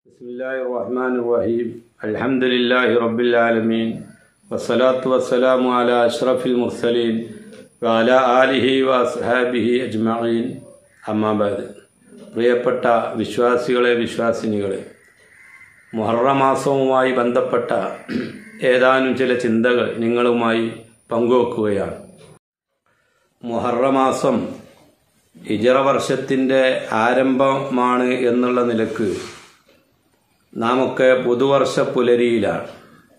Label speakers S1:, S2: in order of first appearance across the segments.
S1: بسم الله الرحمن الرحيم الحمد لله رب العالمين والصلاة والسلام على أشرف المرسلين وعلى آله وأصحابه أجمعين أما بعد പ്രിയപ്പെട്ട വിശ്വാസികളെ വിശ്വാസിനികളെ മുഹറ മാസവുമായി ബന്ധപ്പെട്ട ഏതാനും ചില ചിന്തകൾ നിങ്ങളുമായി പങ്കുവെക്കുകയാണ് മുഹറ മാസം ഹിജറ വർഷത്തിൻ്റെ ആരംഭമാണ് എന്നുള്ള നിലക്ക് നാം ഒക്കെ പുതുവർഷ പുലരിയിലാണ്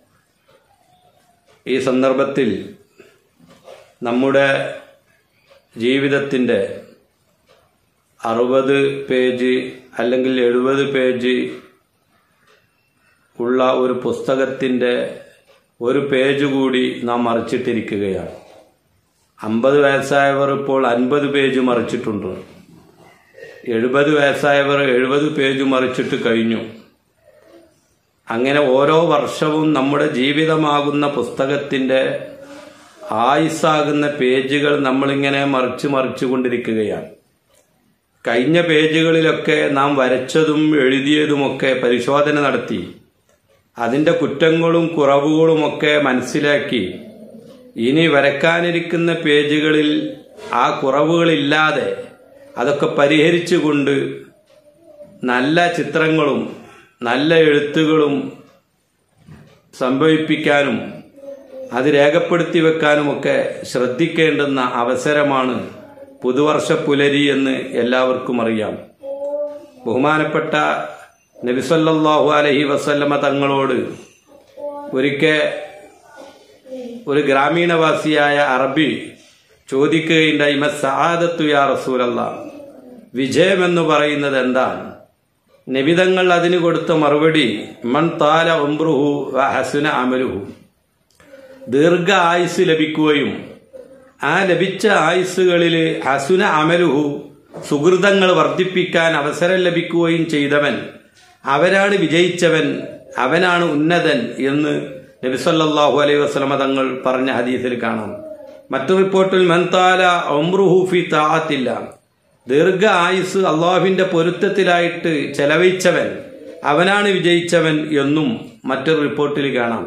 S1: ഈ സന്ദർഭത്തിൽ നമ്മുടെ ജീവിതത്തിൻ്റെ അറുപത് പേജ് അല്ലെങ്കിൽ എഴുപത് പേജ് ഉള്ള ഒരു പുസ്തകത്തിൻ്റെ ഒരു പേജ് കൂടി നാം മറിച്ചിട്ടിരിക്കുകയാണ് അമ്പത് വയസ്സായവർ ഇപ്പോൾ അൻപത് പേജ് മറിച്ചിട്ടുണ്ട് എഴുപത് വയസ്സായവർ എഴുപത് പേജ് മറിച്ചിട്ട് കഴിഞ്ഞു അങ്ങനെ ഓരോ വർഷവും നമ്മുടെ ജീവിതമാകുന്ന പുസ്തകത്തിന്റെ ആയുസ്സാകുന്ന പേജുകൾ നമ്മളിങ്ങനെ മറിച്ച് മറിച്ചു കൊണ്ടിരിക്കുകയാണ് കഴിഞ്ഞ പേജുകളിലൊക്കെ നാം വരച്ചതും എഴുതിയതുമൊക്കെ പരിശോധന നടത്തി അതിന്റെ കുറ്റങ്ങളും കുറവുകളുമൊക്കെ മനസ്സിലാക്കി ഇനി വരക്കാനിരിക്കുന്ന പേജുകളിൽ ആ കുറവുകളില്ലാതെ അതൊക്കെ പരിഹരിച്ചുകൊണ്ട് നല്ല ചിത്രങ്ങളും നല്ല എഴുത്തുകളും സംഭവിപ്പിക്കാനും അത് രേഖപ്പെടുത്തി വെക്കാനുമൊക്കെ ശ്രദ്ധിക്കേണ്ടുന്ന അവസരമാണ് പുതുവർഷ പുലരി എന്ന് എല്ലാവർക്കും അറിയാം ബഹുമാനപ്പെട്ട നബിസല്ലാഹു അലഹി വസല്ലമ തങ്ങളോട് ഒരിക്കൽ ഒരു ഗ്രാമീണവാസിയായ അറബി ചോദിക്കുകയുണ്ടായി മ സഹാദത്തു യാ റസൂലല്ല വിജയം എന്ന് പറയുന്നത് എന്താണ് നബിതങ്ങൾ അതിന് കൊടുത്ത മറുപടി മൺ താല ഉംബ്രുഹു ഹസുന അമലുഹു ദീർഘ ആയുസ് ലഭിക്കുകയും ആ ലഭിച്ച ആയുസ്സുകളിൽ ഹസുന അമലുഹു സുഹൃതങ്ങൾ വർദ്ധിപ്പിക്കാൻ അവസരം ലഭിക്കുകയും ചെയ്തവൻ അവരാണ് വിജയിച്ചവൻ അവനാണ് ഉന്നതൻ എന്ന് നബിസല്ലാഹു അലൈഹി വസ്ലമ തങ്ങൾ പറഞ്ഞ ഹദീസിൽ കാണാം മറ്റു റിപ്പോർട്ടിൽ മൻതാല ഒമ്രുഹു ഫി താത്തില്ല ദീർഘ ആയുസ് അള്ളാഹുവിന്റെ പൊരുത്തത്തിലായിട്ട് ചെലവഴിച്ചവൻ അവനാണ് വിജയിച്ചവൻ എന്നും മറ്റൊരു റിപ്പോർട്ടിൽ കാണാം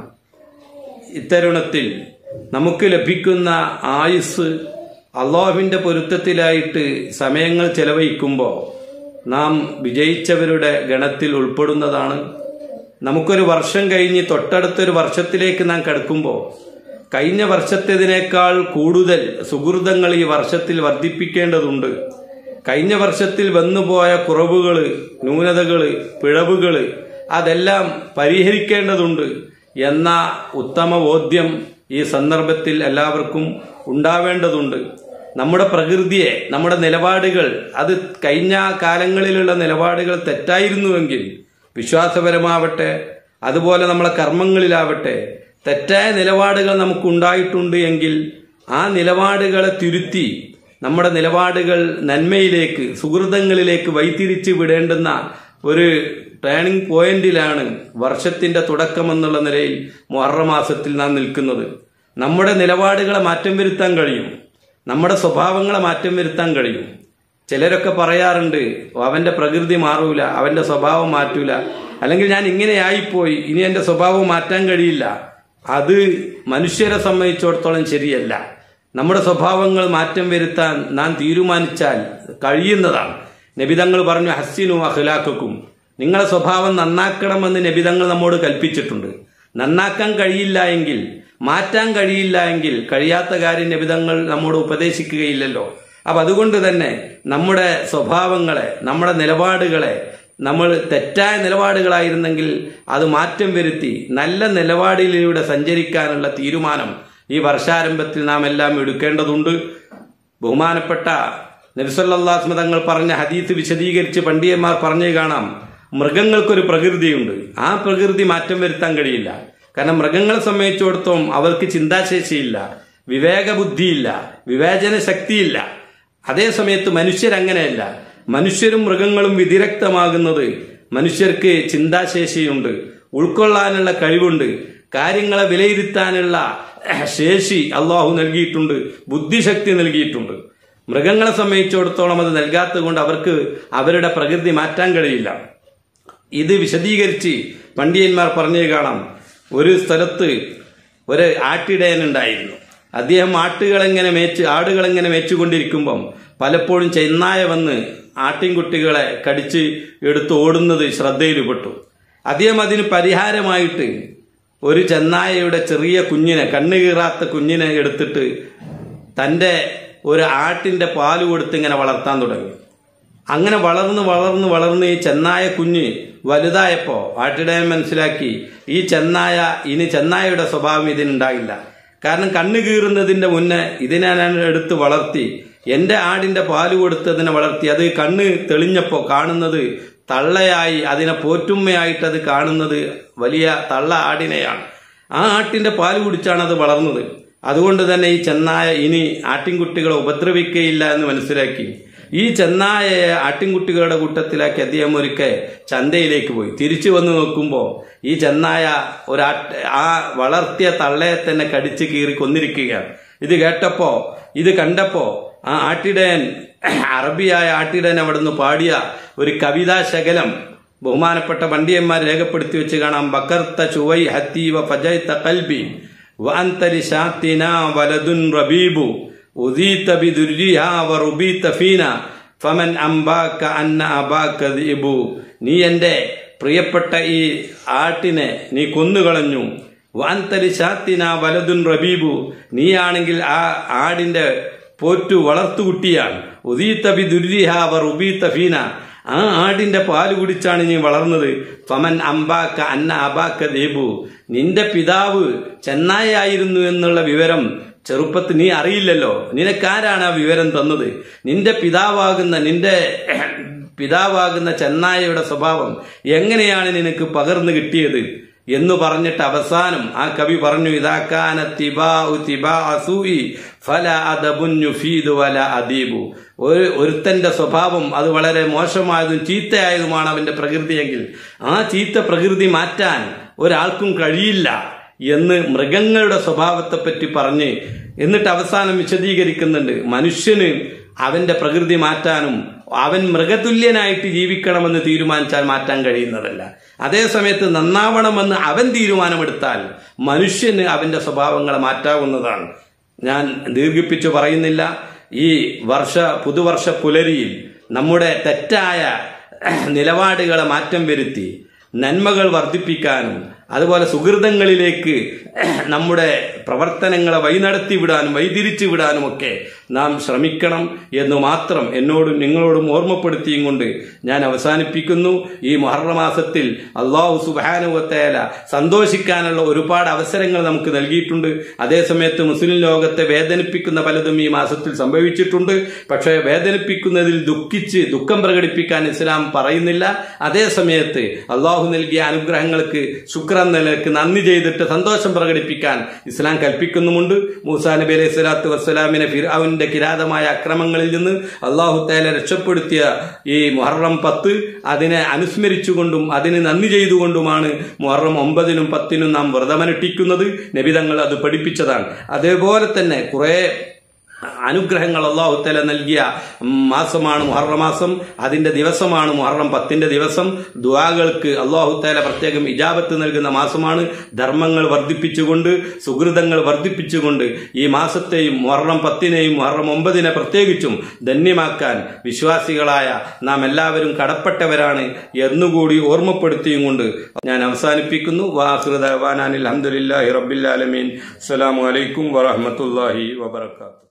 S1: ഇത്തരുണത്തിൽ നമുക്ക് ലഭിക്കുന്ന ആയുസ് അള്ളാഹുവിന്റെ പൊരുത്തത്തിലായിട്ട് സമയങ്ങൾ ചെലവഴിക്കുമ്പോൾ നാം വിജയിച്ചവരുടെ ഗണത്തിൽ ഉൾപ്പെടുന്നതാണ് നമുക്കൊരു വർഷം കഴിഞ്ഞ് തൊട്ടടുത്തൊരു വർഷത്തിലേക്ക് നാം കടക്കുമ്പോൾ കഴിഞ്ഞ വർഷത്തേതിനേക്കാൾ കൂടുതൽ സുഹൃതങ്ങൾ ഈ വർഷത്തിൽ വർദ്ധിപ്പിക്കേണ്ടതുണ്ട് കഴിഞ്ഞ വർഷത്തിൽ വന്നുപോയ കുറവുകൾ ന്യൂനതകൾ പിഴവുകൾ അതെല്ലാം പരിഹരിക്കേണ്ടതുണ്ട് എന്ന ഉത്തമ ബോധ്യം ഈ സന്ദർഭത്തിൽ എല്ലാവർക്കും ഉണ്ടാവേണ്ടതുണ്ട് നമ്മുടെ പ്രകൃതിയെ നമ്മുടെ നിലപാടുകൾ അത് കഴിഞ്ഞ കാലങ്ങളിലുള്ള നിലപാടുകൾ തെറ്റായിരുന്നുവെങ്കിൽ വിശ്വാസപരമാവട്ടെ അതുപോലെ നമ്മളെ കർമ്മങ്ങളിലാവട്ടെ തെറ്റായ നിലപാടുകൾ നമുക്ക് ഉണ്ടായിട്ടുണ്ട് എങ്കിൽ ആ നിലപാടുകളെ തിരുത്തി നമ്മുടെ നിലപാടുകൾ നന്മയിലേക്ക് സുഹൃതങ്ങളിലേക്ക് വൈത്തിരിച്ച് വിടേണ്ടുന്ന ഒരു ടേണിംഗ് പോയിന്റിലാണ് വർഷത്തിന്റെ തുടക്കമെന്നുള്ള നിലയിൽ മുഹറ മാസത്തിൽ നാം നിൽക്കുന്നത് നമ്മുടെ നിലപാടുകളെ മാറ്റം വരുത്താൻ കഴിയും നമ്മുടെ സ്വഭാവങ്ങളെ മാറ്റം വരുത്താൻ കഴിയും ചിലരൊക്കെ പറയാറുണ്ട് അവന്റെ പ്രകൃതി മാറൂല അവന്റെ സ്വഭാവം മാറ്റൂല അല്ലെങ്കിൽ ഞാൻ ഇങ്ങനെയായിപ്പോയി ഇനി എന്റെ സ്വഭാവം മാറ്റാൻ കഴിയില്ല അത് മനുഷ്യരെ സംബന്ധിച്ചിടത്തോളം ശരിയല്ല നമ്മുടെ സ്വഭാവങ്ങൾ മാറ്റം വരുത്താൻ നാം തീരുമാനിച്ചാൽ കഴിയുന്നതാണ് നബിതങ്ങൾ പറഞ്ഞു ഹസ്സിനു അഖിലാക്കും നിങ്ങളെ സ്വഭാവം നന്നാക്കണമെന്ന് നബിതങ്ങൾ നമ്മോട് കൽപ്പിച്ചിട്ടുണ്ട് നന്നാക്കാൻ കഴിയില്ല എങ്കിൽ മാറ്റാൻ കഴിയില്ല എങ്കിൽ കഴിയാത്ത കാര്യം നബിതങ്ങൾ നമ്മോട് ഉപദേശിക്കുകയില്ലല്ലോ അപ്പൊ അതുകൊണ്ട് തന്നെ നമ്മുടെ സ്വഭാവങ്ങളെ നമ്മുടെ നിലപാടുകളെ നമ്മൾ തെറ്റായ നിലപാടുകളായിരുന്നെങ്കിൽ അത് മാറ്റം വരുത്തി നല്ല നിലപാടിലൂടെ സഞ്ചരിക്കാനുള്ള തീരുമാനം ഈ വർഷാരംഭത്തിൽ നാം എല്ലാം എടുക്കേണ്ടതുണ്ട് ബഹുമാനപ്പെട്ട നബിസല്ലാസ്മ തങ്ങൾ പറഞ്ഞ ഹദീത്ത് വിശദീകരിച്ച് പണ്ഡിയന്മാർ പറഞ്ഞു കാണാം മൃഗങ്ങൾക്കൊരു പ്രകൃതിയുണ്ട് ആ പ്രകൃതി മാറ്റം വരുത്താൻ കഴിയില്ല കാരണം മൃഗങ്ങളെ സംബന്ധിച്ചിടത്തോളം അവർക്ക് ചിന്താശേഷിയില്ല വിവേകബുദ്ധിയില്ല വിവേചന ശക്തിയില്ല അതേ സമയത്ത് മനുഷ്യരങ്ങനെയല്ല മനുഷ്യരും മൃഗങ്ങളും വിധിരക്തമാകുന്നത് മനുഷ്യർക്ക് ചിന്താശേഷിയുണ്ട് ഉൾക്കൊള്ളാനുള്ള കഴിവുണ്ട് കാര്യങ്ങളെ വിലയിരുത്താനുള്ള ശേഷി അള്ളാഹു നൽകിയിട്ടുണ്ട് ബുദ്ധിശക്തി നൽകിയിട്ടുണ്ട് മൃഗങ്ങളെ സംബന്ധിച്ചിടത്തോളം അത് നൽകാത്തത് കൊണ്ട് അവർക്ക് അവരുടെ പ്രകൃതി മാറ്റാൻ കഴിയില്ല ഇത് വിശദീകരിച്ച് പണ്ഡിയന്മാർ പറഞ്ഞു കാണാം ഒരു സ്ഥലത്ത് ഒരു ആട്ടിടയനുണ്ടായിരുന്നു അദ്ദേഹം ആട്ടുകളെങ്ങനെ മേച്ച് ആടുകളെങ്ങനെ മേച്ചുകൊണ്ടിരിക്കുമ്പം പലപ്പോഴും ചെന്നായ വന്ന് ആട്ടിൻകുട്ടികളെ കടിച്ച് എടുത്ത് ഓടുന്നത് ശ്രദ്ധയിൽപ്പെട്ടു അദ്ദേഹം അതിന് പരിഹാരമായിട്ട് ഒരു ചെന്നായയുടെ ചെറിയ കുഞ്ഞിനെ കണ്ണുകീറാത്ത കുഞ്ഞിനെ എടുത്തിട്ട് തൻ്റെ ഒരു ആട്ടിൻ്റെ പാല് കൊടുത്ത് ഇങ്ങനെ വളർത്താൻ തുടങ്ങി അങ്ങനെ വളർന്ന് വളർന്ന് വളർന്ന് ഈ ചെന്നായ കുഞ്ഞ് വലുതായപ്പോ ആട്ടിടയൻ മനസ്സിലാക്കി ഈ ചെന്നായ ഇനി ചെന്നായയുടെ സ്വഭാവം ഇതിനുണ്ടാകില്ല കാരണം കണ്ണ് കീറുന്നതിന്റെ മുന്നേ ഇതിനെ ഞാൻ എടുത്ത് വളർത്തി എന്റെ ആടിന്റെ പാല് കൊടുത്ത് അതിനെ വളർത്തി അത് കണ്ണ് തെളിഞ്ഞപ്പോ കാണുന്നത് തള്ളയായി അതിനെ പോറ്റുമ്മയായിട്ട് അത് കാണുന്നത് വലിയ തള്ള ആടിനെയാണ് ആ ആട്ടിന്റെ പാല് കുടിച്ചാണ് അത് വളർന്നത് അതുകൊണ്ട് തന്നെ ഈ ചെന്നായ ഇനി ആട്ടിൻകുട്ടികളെ ഉപദ്രവിക്കുകയില്ല എന്ന് മനസ്സിലാക്കി ഈ ചെന്നായയെ ആട്ടിൻകുട്ടികളുടെ കൂട്ടത്തിലാക്കി അദ്ദേഹം ഒരിക്കൽ ചന്തയിലേക്ക് പോയി തിരിച്ചു വന്ന് നോക്കുമ്പോൾ ഈ ചെന്നായ ഒരാട്ട് ആ വളർത്തിയ തള്ളയെ തന്നെ കടിച്ചു കീറി കൊന്നിരിക്കുകയാണ് ഇത് കേട്ടപ്പോ ഇത് കണ്ടപ്പോ ആ ആട്ടിടയൻ അറബിയായ ആട്ടിടയൻ അവിടുന്ന് പാടിയ ഒരു കവിതാ ശകലം ബഹുമാനപ്പെട്ട പണ്ഡിയന്മാർ രേഖപ്പെടുത്തി വെച്ച് കാണാം ബക്കർത്ത ചുവൈ ഹത്തീവ ഫജൈത്ത കൽബി വഅന്തരി ശാത്തിന വലതുൻ റബീബു ഉദീത ബിദുർരിഹാ വറുബീത ഫീന ഫമൻ അംബാക അന്ന അബാക ദീബു നീ എൻ്റെ പ്രിയപ്പെട്ട ഈ ആട്ടിനെ നീ കൊന്നുകളഞ്ഞു വാന്തരി ശാത്തിന വലതുൻ റബീബു നീയാണെങ്കിൽ ആ ആടിന്റെ പോറ്റു വളർത്തുകുട്ടിയാണ് ഉദീത്ത ബി ദുരിഹ വർ ഉബീത്ത ഫീന ആ ആടിന്റെ പാല് കുടിച്ചാണ് നീ വളർന്നത് ഫമൻ അംബാക്ക അന്ന അബാക്ക ദേബു നിന്റെ പിതാവ് ചെന്നായായിരുന്നു എന്നുള്ള വിവരം ചെറുപ്പത്തിൽ നീ അറിയില്ലല്ലോ നിനക്കാരാണ് ആ വിവരം തന്നത് നിന്റെ പിതാവാകുന്ന നിന്റെ പിതാവാകുന്ന ചെന്നായയുടെ സ്വഭാവം എങ്ങനെയാണ് നിനക്ക് പകർന്നു കിട്ടിയത് എന്ന് പറഞ്ഞിട്ട് അവസാനം ആ കവി പറഞ്ഞു ഇതാക്കാന തിബാഉ തിബാ അസൂയി ഫല അദബുൻ യുഫീദു വല അദീബു ഒരു ഒരുത്തന്റെ സ്വഭാവം അത് വളരെ മോശമായതും ചീത്തയായതുമാണ് അവന്റെ പ്രകൃതിയെങ്കിൽ ആ ചീത്ത പ്രകൃതി മാറ്റാൻ ഒരാൾക്കും കഴിയില്ല എന്ന് മൃഗങ്ങളുടെ സ്വഭാവത്തെപ്പറ്റി പറഞ്ഞ് എന്നിട്ട് അവസാനം വിശദീകരിക്കുന്നുണ്ട് മനുഷ്യന് അവന്റെ പ്രകൃതി മാറ്റാനും അവൻ മൃഗതുല്യനായിട്ട് ജീവിക്കണമെന്ന് തീരുമാനിച്ചാൽ മാറ്റാൻ കഴിയുന്നതല്ല അതേസമയത്ത് നന്നാവണമെന്ന് അവൻ തീരുമാനമെടുത്താൽ മനുഷ്യന് അവന്റെ സ്വഭാവങ്ങളെ മാറ്റാവുന്നതാണ് ഞാൻ ദീർഘിപ്പിച്ചു പറയുന്നില്ല ഈ വർഷ പുതുവർഷ പുലരിയിൽ നമ്മുടെ തെറ്റായ നിലപാടുകളെ മാറ്റം വരുത്തി നന്മകൾ വർദ്ധിപ്പിക്കാനും അതുപോലെ സുഹൃതങ്ങളിലേക്ക് നമ്മുടെ പ്രവർത്തനങ്ങളെ വഴിനടത്തി വിടാനും വഴിതിരിച്ചു വിടാനും ഒക്കെ നാം ശ്രമിക്കണം എന്ന് മാത്രം എന്നോടും നിങ്ങളോടും ഓർമ്മപ്പെടുത്തിയും കൊണ്ട് ഞാൻ അവസാനിപ്പിക്കുന്നു ഈ മഹർമാസത്തിൽ അള്ളാഹു സുബാനുവത്തേല സന്തോഷിക്കാനുള്ള ഒരുപാട് അവസരങ്ങൾ നമുക്ക് നൽകിയിട്ടുണ്ട് അതേസമയത്ത് മുസ്ലിം ലോകത്തെ വേദനിപ്പിക്കുന്ന പലതും ഈ മാസത്തിൽ സംഭവിച്ചിട്ടുണ്ട് പക്ഷേ വേദനിപ്പിക്കുന്നതിൽ ദുഃഖിച്ച് ദുഃഖം പ്രകടിപ്പിക്കാൻ ഇസ്ലാം പറയുന്നില്ല അതേസമയത്ത് അള്ളാഹു നൽകിയ അനുഗ്രഹങ്ങൾക്ക് ശുക്ര നിലക്ക് നന്ദി ചെയ്തിട്ട് സന്തോഷം പ്രകടിപ്പിക്കാൻ ഇസ്ലാം കൽപ്പിക്കുന്നുമുണ്ട് മൂസാ നബി അലൈഹി സ്വലാത്തു വസ്സലാമിനെ ഫിർഔന്റെ കിരാതമായ അക്രമങ്ങളിൽ നിന്ന് അള്ളാഹു തേല രക്ഷപ്പെടുത്തിയ ഈ മുഹറം പത്ത് അതിനെ അനുസ്മരിച്ചുകൊണ്ടും അതിന് നന്ദി ചെയ്തുകൊണ്ടുമാണ് മുഹറം ഒമ്പതിനും പത്തിനും നാം വ്രതമനുഷ്ഠിക്കുന്നത് നബിതങ്ങൾ അത് പഠിപ്പിച്ചതാണ് അതേപോലെ തന്നെ കുറെ അനുഗ്രഹങ്ങൾ അള്ളാഹുത്തല നൽകിയ മാസമാണ് മുഹറം മാസം അതിന്റെ ദിവസമാണ് മുഹറം പത്തിന്റെ ദിവസം ദുആകൾക്ക് അള്ളാഹുത്തല പ്രത്യേകം ഇജാബത്ത് നൽകുന്ന മാസമാണ് ധർമ്മങ്ങൾ വർദ്ധിപ്പിച്ചുകൊണ്ട് സുഹൃതങ്ങൾ വർദ്ധിപ്പിച്ചുകൊണ്ട് ഈ മാസത്തെയും മുഹറം പത്തിനെയും മുഹറം ഒമ്പതിനെ പ്രത്യേകിച്ചും ധന്യമാക്കാൻ വിശ്വാസികളായ നാം എല്ലാവരും കടപ്പെട്ടവരാണ് എന്നുകൂടി ഓർമ്മപ്പെടുത്തിയും കൊണ്ട് ഞാൻ അവസാനിപ്പിക്കുന്നു വാഹൃദ വാനാനിൽ അഹമ്മദില്ലാഹി റബ്ബില്ലാലമീൻ അസ്സലാമു അലൈക്കും വറഹമത്തല്ലാഹി വബർക്കാത്തു